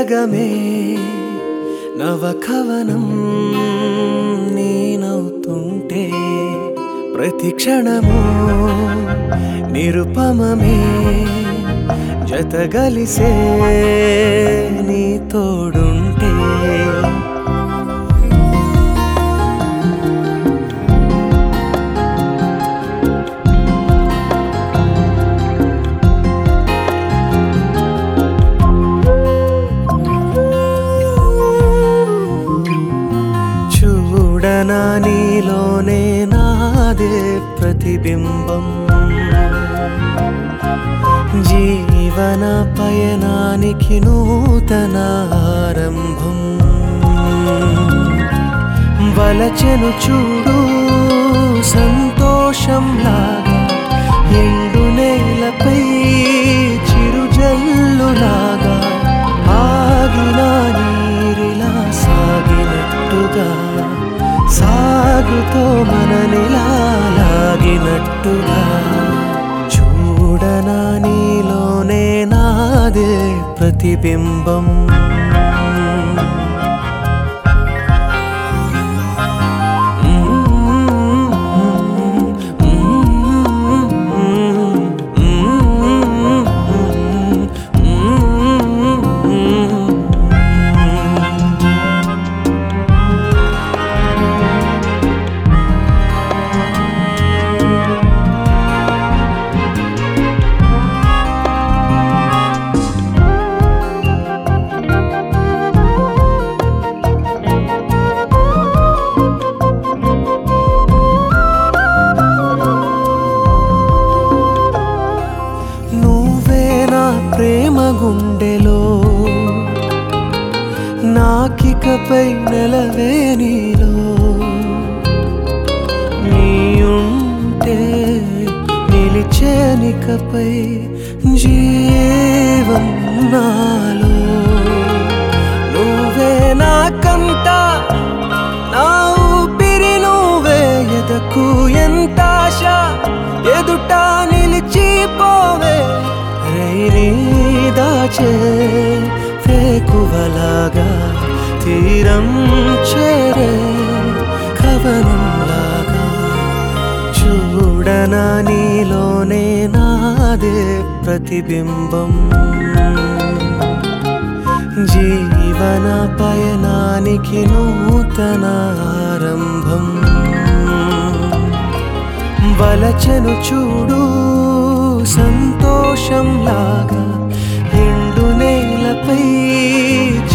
జగమే నవకవనం నేనవుతుంటే ప్రతి క్షణము నిరుపమమే జతగలిసే నీ తోడుంటే చూడనా నీలోనే నాదే ప్రతిబింబం జీవన పయనానికి నూతన ఆరంభం వలచెను చూడు సంతోషంలాగా ఎండు నేలపై చిరుజల్లులాగా ఆగిన నీరిలా సాగినట్టుగా సాగుతో మననిలా లాగినట్టుగా చూడనా నీలోనే నాదే ప్రతిబింబం నువ్వే నా ప్రేమ గుండెలో నాకికపై నెలవే నీలో నీయుంటే నిలిచేనికపై జీవం నాలో నువ్వే నాకంట నా ఊపిరి నువ్వే ఎదకు ఎంత ఆశ ఎదుట నిలిచిపోవే రైనీ దాచే వేకువలాగా తీరం చేరే కవనంలాగా చూడనా నీలోనే నాదే ప్రతిబింబం జీవన పయనానికి నూతన ఆరంభం వలచెను చూడు సంతోషంలాగా ఎండు నేలపై